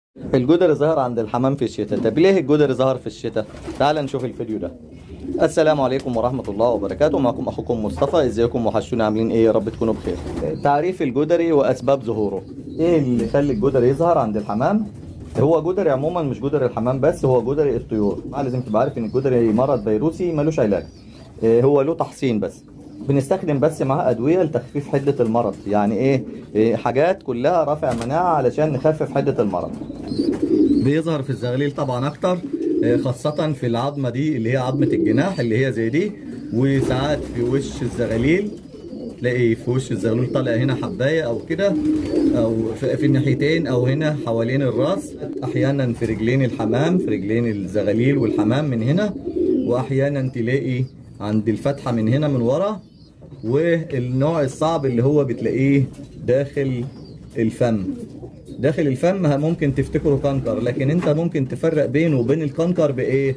الجدري ظهر عند الحمام في الشتاء طب ليه الجدري ظهر في الشتاء تعال نشوف الفيديو ده السلام عليكم ورحمة الله وبركاته معكم أخوكم مصطفى ازيكم وحشتونا عاملين ايه يا رب تكونوا بخير تعريف الجدري وأسباب ظهوره ايه اللي يخلي الجدري يظهر عند الحمام هو جدري عموما مش جدري الحمام بس هو جدري الطيور لازم تبقى عارف ان الجدري مرض فيروسي ملوش علاج إيه هو له تحصين بس بنستخدم بس معاه ادويه لتخفيف حده المرض يعني ايه, إيه حاجات كلها رافع مناعه علشان نخفف حده المرض بيظهر في الزغليل طبعا اكتر إيه خاصه في العظمه دي اللي هي عظمه الجناح اللي هي زي دي وساعات في وش الزغاليل تلاقي في وش الزغلول طالع هنا حبايه او كده او في الناحيتين او هنا حوالين الراس احيانا في رجلين الحمام في رجلين الزغاليل والحمام من هنا واحيانا تلاقي عند الفتحه من هنا من ورا والنوع الصعب اللي هو بتلاقيه داخل الفم داخل الفم ممكن تفتكره كنكر لكن انت ممكن تفرق بينه وبين الكنكر بايه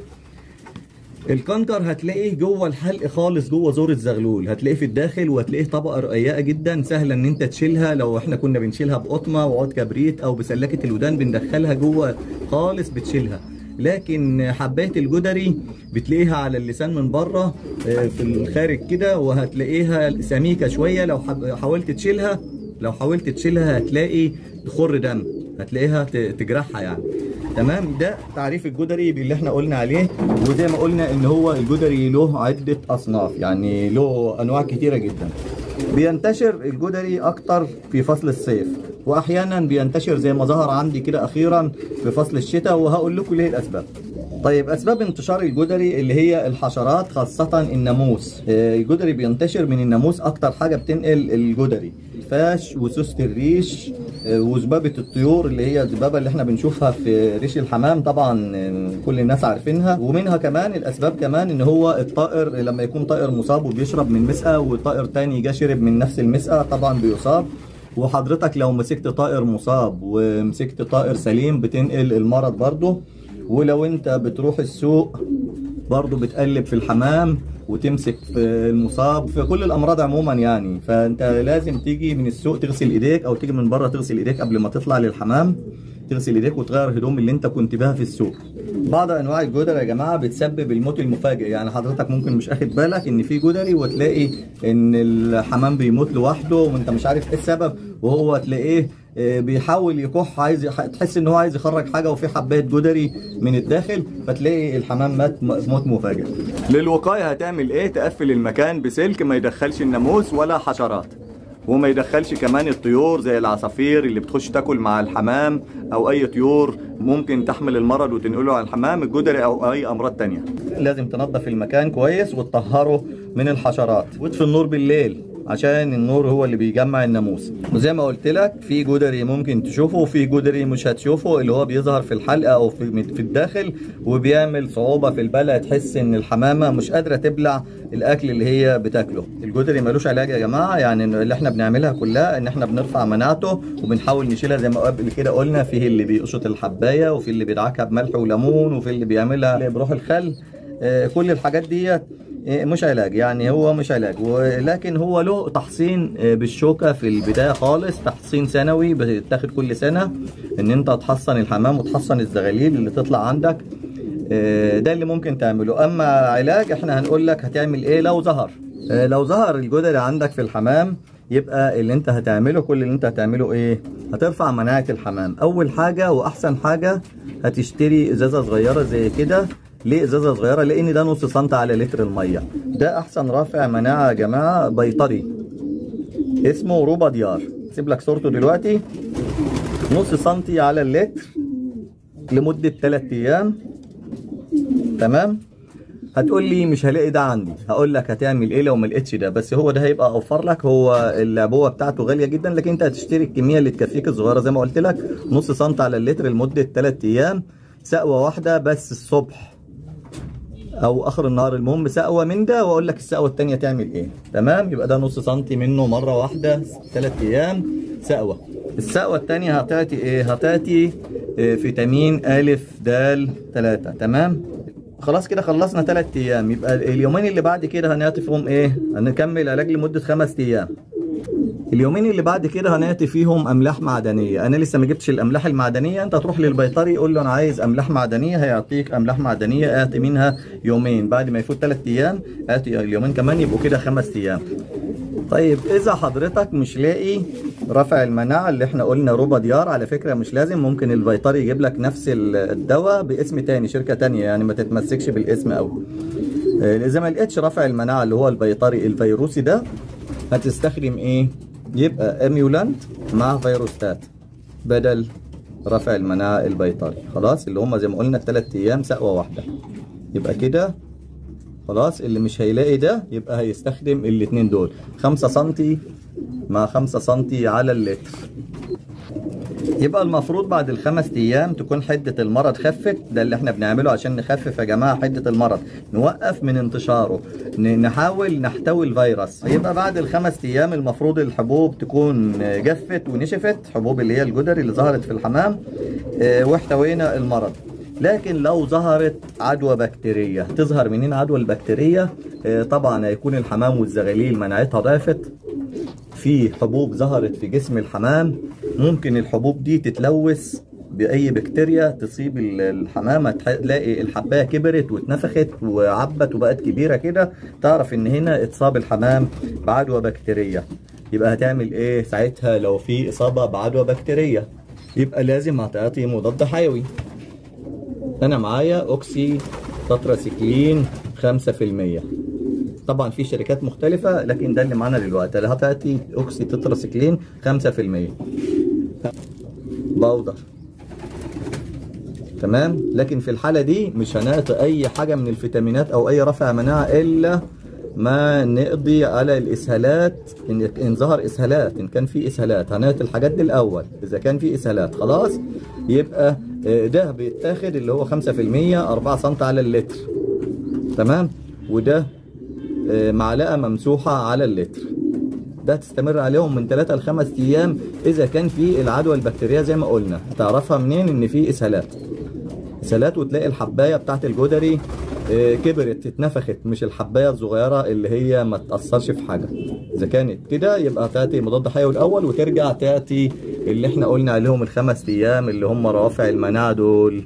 الكنكر هتلاقيه جوه الحلق خالص جوه زور الزغلول هتلاقيه في الداخل وهتلاقيه طبقه رقيقه جدا سهله ان انت تشيلها لو احنا كنا بنشيلها بقطمه وعود كبريت او بسلكه الودان بندخلها جوه خالص بتشيلها لكن حبايه الجدري بتلاقيها على اللسان من بره في الخارج كده وهتلاقيها سميكه شويه لو حاولت تشيلها لو حاولت تشيلها هتلاقي تخر دم هتلاقيها تجرحها يعني تمام ده تعريف الجدري اللي احنا قلنا عليه وزي ما قلنا ان هو الجدري له عده اصناف يعني له انواع كتيره جدا بينتشر الجدري اكتر في فصل الصيف واحيانا بينتشر زي ما ظهر عندي كده اخيرا في فصل الشتاء وهقول لكم ليه الاسباب طيب اسباب انتشار الجدري اللي هي الحشرات خاصه الناموس الجدري بينتشر من الناموس اكتر حاجه بتنقل الجدري الفاش وسوسه الريش وذبابه الطيور اللي هي الذبابه اللي احنا بنشوفها في ريش الحمام طبعا كل الناس عارفينها ومنها كمان الاسباب كمان ان هو الطائر لما يكون طائر مصاب وبيشرب من مسقه وطائر تاني جه شرب من نفس المسقه طبعا بيصاب وحضرتك لو مسكت طائر مصاب ومسكت طائر سليم بتنقل المرض برضه ولو انت بتروح السوق برضه بتقلب في الحمام وتمسك في المصاب في كل الامراض عموما يعني فانت لازم تيجي من السوق تغسل ايديك او تيجي من بره تغسل ايديك قبل ما تطلع للحمام تغسل ايديك وتغير هدوم اللي انت كنت بيها في السوق بعض انواع الجدري يا جماعه بتسبب الموت المفاجئ يعني حضرتك ممكن مش اخد بالك ان في جدري وتلاقي ان الحمام بيموت لوحده وانت مش عارف ايه السبب وهو تلاقيه بيحاول يكح عايز تحس ان هو عايز يخرج حاجه وفي حبايه جدري من الداخل فتلاقي الحمام مات موت مفاجئ للوقايه هتعمل ايه تقفل المكان بسلك ما يدخلش الناموس ولا حشرات وما يدخلش كمان الطيور زي العصافير اللي بتخش تاكل مع الحمام او اي طيور ممكن تحمل المرض وتنقله على الحمام الجدري او اي امراض تانية لازم تنظف المكان كويس وتطهره من الحشرات وتطفي النور بالليل عشان النور هو اللي بيجمع الناموس وزي ما قلت لك في جدري ممكن تشوفه وفي جدري مش هتشوفه اللي هو بيظهر في الحلقه او في في الداخل وبيعمل صعوبه في البلع تحس ان الحمامه مش قادره تبلع الاكل اللي هي بتاكله الجدري ملوش علاج يا جماعه يعني اللي احنا بنعملها كلها ان احنا بنرفع مناعته وبنحاول نشيلها زي ما قبل كده قلنا في اللي بيقشط الحبايه وفي اللي بيدعكها بملح وليمون وفي اللي بيعملها بروح الخل كل الحاجات ديت مش علاج يعني هو مش علاج ولكن هو له تحصين بالشوكه في البدايه خالص تحصين سنوي بتاخد كل سنه ان انت تحصن الحمام وتحصن الزغاليل اللي تطلع عندك ده اللي ممكن تعمله اما علاج احنا هنقول لك هتعمل ايه لو ظهر لو ظهر الجدري عندك في الحمام يبقى اللي انت هتعمله كل اللي انت هتعمله ايه هترفع مناعه الحمام اول حاجه واحسن حاجه هتشتري ازازه صغيره زي كده ليه ازازه صغيره لان ده نص سنتي على لتر الميه ده احسن رافع مناعه يا جماعه بيطري اسمه روبا ديار سيب لك صورته دلوقتي نص سنتي على اللتر لمده 3 ايام تمام هتقول لي مش هلاقي ده عندي هقول لك هتعمل ايه لو ما لقيتش ده بس هو ده هيبقى اوفر لك هو العبوه بتاعته غاليه جدا لكن انت هتشتري الكميه اللي تكفيك الصغيره زي ما قلت لك نص سنتي على اللتر لمده 3 ايام سقوه واحده بس الصبح او اخر النهار المهم سقوه من ده واقول لك السقوه الثانيه تعمل ايه تمام يبقى ده نص سنتي منه مره واحده ثلاث ايام سقوه السقوه الثانيه هتعطي ايه هتعطي إيه فيتامين ا د 3 تمام خلاص كده خلصنا ثلاث ايام يبقى اليومين اللي بعد كده هنعطي فيهم ايه هنكمل علاج لمده خمس ايام اليومين اللي بعد كده هناتي فيهم املاح معدنيه انا لسه ما جبتش الاملاح المعدنيه انت تروح للبيطري قول له انا عايز املاح معدنيه هيعطيك املاح معدنيه اتي منها يومين بعد ما يفوت ثلاث ايام اتي اليومين كمان يبقوا كده خمس ايام طيب اذا حضرتك مش لاقي رفع المناعه اللي احنا قلنا روبا ديار على فكره مش لازم ممكن البيطري يجيب لك نفس الدواء باسم تاني شركه تانيه يعني ما تتمسكش بالاسم قوي اذا ما لقيتش رفع المناعه اللي هو البيطري الفيروسي ده هتستخدم ايه يبقى اميولانت مع فيروستات بدل رفع المناعه البيطري خلاص اللي هم زي ما قلنا ثلاث ايام سقوه واحده يبقى كده خلاص اللي مش هيلاقي ده يبقى هيستخدم الاتنين دول 5 سم مع 5 سم على اللتر يبقى المفروض بعد الخمس ايام تكون حده المرض خفت ده اللي احنا بنعمله عشان نخفف يا جماعه حده المرض نوقف من انتشاره نحاول نحتوي الفيروس يبقى بعد الخمس ايام المفروض الحبوب تكون جفت ونشفت حبوب اللي هي الجدري اللي ظهرت في الحمام واحتوينا المرض لكن لو ظهرت عدوى بكتيرية تظهر منين عدوى البكتيرية طبعا هيكون الحمام والزغاليل مناعتها ضعفت في حبوب ظهرت في جسم الحمام ممكن الحبوب دي تتلوث بأي بكتيريا تصيب الحمامة تلاقي الحباية كبرت واتنفخت وعبت وبقت كبيرة كده تعرف ان هنا اتصاب الحمام بعدوى بكتيرية يبقى هتعمل ايه ساعتها لو في اصابة بعدوى بكتيرية يبقى لازم هتعطي مضاد حيوي انا معايا اوكسي تتراسيكلين 5% طبعا في شركات مختلفة لكن ده اللي معانا دلوقتي اللي هتعطي اوكسي تتراسيكلين 5% بودر تمام لكن في الحالة دي مش هنعطي اي حاجة من الفيتامينات او اي رفع مناعة الا ما نقضي على الاسهالات ان ان ظهر اسهالات ان كان في اسهالات هنعطي الحاجات دي الاول اذا كان في اسهالات خلاص يبقى ده بيتاخد اللي هو 5% 4 سم على اللتر تمام وده معلقه ممسوحه على اللتر ده تستمر عليهم من 3 ل 5 ايام اذا كان في العدوى البكتيريه زي ما قلنا تعرفها منين ان في اسهالات اسهالات وتلاقي الحبايه بتاعت الجدري كبرت اتنفخت مش الحبايه الصغيره اللي هي ما تاثرش في حاجه اذا كانت كده يبقى تعطي مضاد حيوي الاول وترجع تعطي اللي احنا قلنا عليهم الخمس ايام اللي هم روافع المناعه دول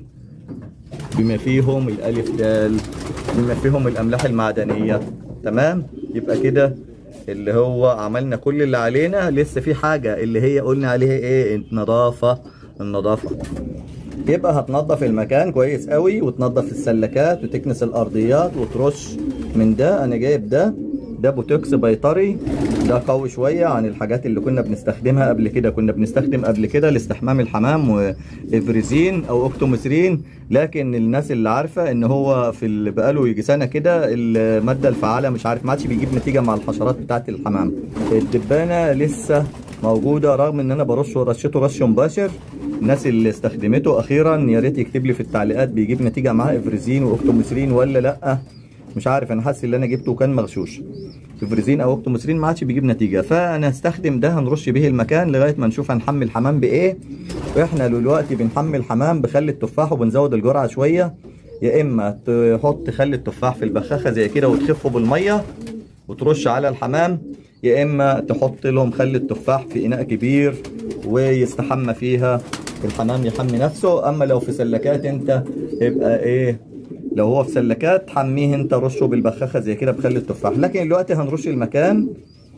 بما فيهم الالف دال بما فيهم الاملاح المعدنيه تمام يبقى كده اللي هو عملنا كل اللي علينا لسه في حاجه اللي هي قلنا عليها ايه النظافه النظافه يبقى هتنظف المكان كويس قوي وتنظف السلكات وتكنس الارضيات وترش من ده انا جايب ده ده بوتوكس بيطري ده قوي شويه عن الحاجات اللي كنا بنستخدمها قبل كده كنا بنستخدم قبل كده لاستحمام الحمام وافريزين او اوكتومترين لكن الناس اللي عارفه ان هو في اللي بقاله يجي سنه كده الماده الفعاله مش عارف ما عادش بيجيب نتيجه مع الحشرات بتاعه الحمام الدبانه لسه موجوده رغم ان انا برشه رشته رش مباشر الناس اللي استخدمته اخيرا يا ريت يكتب لي في التعليقات بيجيب نتيجه معاه افريزين واوكتومترين ولا لا مش عارف انا حاسس اللي انا جبته كان مغشوش افريزين او اوكتومترين ما عادش بيجيب نتيجه فانا هستخدم ده هنرش به المكان لغايه ما نشوف هنحمل حمام بايه واحنا دلوقتي بنحمل حمام بخل التفاح وبنزود الجرعه شويه يا اما تحط خل التفاح في البخاخه زي كده وتخفه بالميه وترش على الحمام يا اما تحط لهم خل التفاح في اناء كبير ويستحمى فيها الحمام يحمي نفسه اما لو في سلكات انت يبقى ايه لو هو في سلكات حميه انت رشه بالبخاخه زي كده بخل التفاح لكن دلوقتي هنرش المكان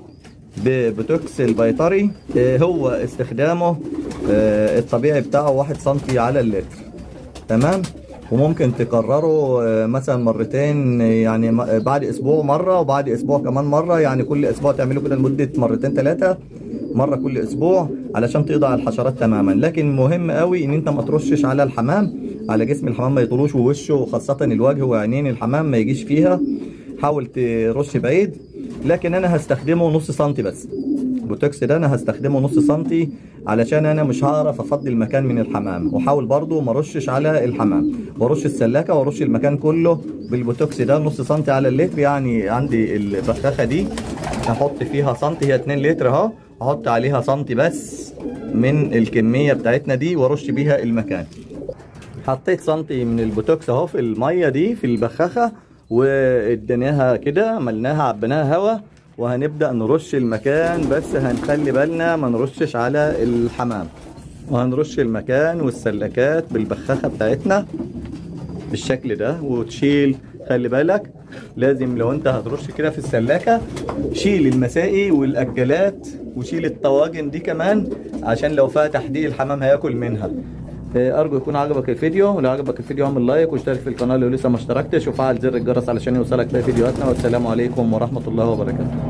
ببوتوكس البيطري هو استخدامه الطبيعي بتاعه واحد سنتي على اللتر تمام وممكن تكرره مثلا مرتين يعني بعد اسبوع مره وبعد اسبوع كمان مره يعني كل اسبوع تعمله كده لمده مرتين ثلاثه مره كل اسبوع علشان تقضي على الحشرات تماما لكن مهم قوي ان انت ما ترشش على الحمام على جسم الحمام ما يطولوش ووشه وخاصه الوجه وعينين الحمام ما يجيش فيها حاول ترش بعيد لكن انا هستخدمه نص سنتي بس البوتوكس ده انا هستخدمه نص سنتي علشان انا مش هعرف افضي المكان من الحمام وحاول برضو ما ارشش على الحمام وارش السلاكه وارش المكان كله بالبوتوكس ده نص سنتي على اللتر يعني عندي البخاخه دي هحط فيها سنتي هي 2 لتر اهو احط عليها سنتي بس من الكميه بتاعتنا دي وارش بيها المكان حطيت سنتي من البوتوكس اهو في الميه دي في البخاخه واديناها كده عملناها عبيناها هوا وهنبدأ نرش المكان بس هنخلي بالنا ما نرشش على الحمام وهنرش المكان والسلكات بالبخاخة بتاعتنا بالشكل ده وتشيل خلي بالك لازم لو انت هترش كده في السلاكة شيل المسائي والاجلات وشيل الطواجن دي كمان عشان لو فيها تحديق الحمام هياكل منها اه، ارجو يكون عجبك الفيديو ولو عجبك الفيديو اعمل لايك واشترك في القناه لو لسه ما اشتركتش وفعل زر الجرس علشان يوصلك باقي فيديوهاتنا والسلام عليكم ورحمه الله وبركاته